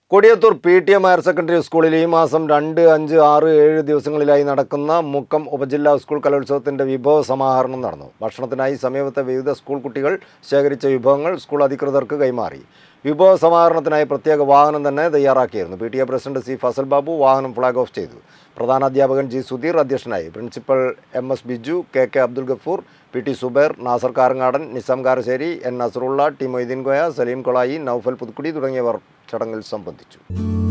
Kodiyathur P T M higher secondary സ്കൂളിൽ ഈ മാസം രണ്ട് അഞ്ച് ആറ് ഏഴ് ദിവസങ്ങളിലായി നടക്കുന്ന മുക്കം ഉപജില്ലാ സ്കൂൾ കലോത്സവത്തിന്റെ വിഭവ സമാഹരണം നടന്നു ഭക്ഷണത്തിനായി സമീപത്തെ വിവിധ സ്കൂൾ കുട്ടികൾ ശേഖരിച്ച വിഭവങ്ങൾ സ്കൂൾ അധികൃതർക്ക് കൈമാറി വിഭവ സമാഹരണത്തിനായി പ്രത്യേക വാഹനം തന്നെ തയ്യാറാക്കിയിരുന്നു P T A president C Fasal Babu വാഹനം ഫ്ളാഗ് ഓഫ് ചെയ്തു പ്രധാന അധ്യാപകൻ ജി സുധീർ അധ്യക്ഷനായി principal M S Biju K K Abdul Gafoor P T Subair Nasar Karangadan Nizam Karassery N Nasarulla T Moideen Koya Saleem Kolayi Noufal Puthukkudi തുടങ്ങിയവർ ചടങ്ങിൽ സംബന്ധിച്ചു